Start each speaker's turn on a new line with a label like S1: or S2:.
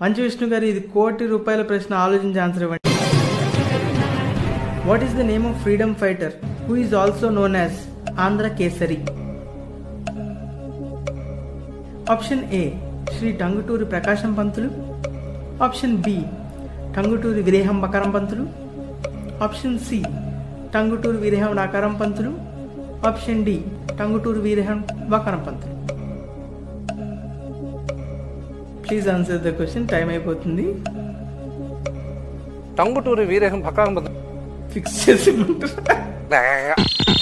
S1: మంచి విష్ణు గారు ఇది కోటి రూపాయల ప్రశ్న ఆలోచించి ఆన్సర్ ఇవ్వండి what is the name of freedom fighter who is also known as Andhra Kesari option A Shri Tanguturi Prakasam Pantulu option B Tanguturi విరేహం బకరం పంతులు ఆప్షన్ సి టంగుటూరి విరేహం నాకారం పంతులు ఆప్షన్ డి టంగుటూరి వీరేహం బకరం Pantulu please answer the question time అయిపోతుంది
S2: టంగుటూరి వీరేహం పక్కా
S1: ఫిక్స్ చేసి ఉంటారు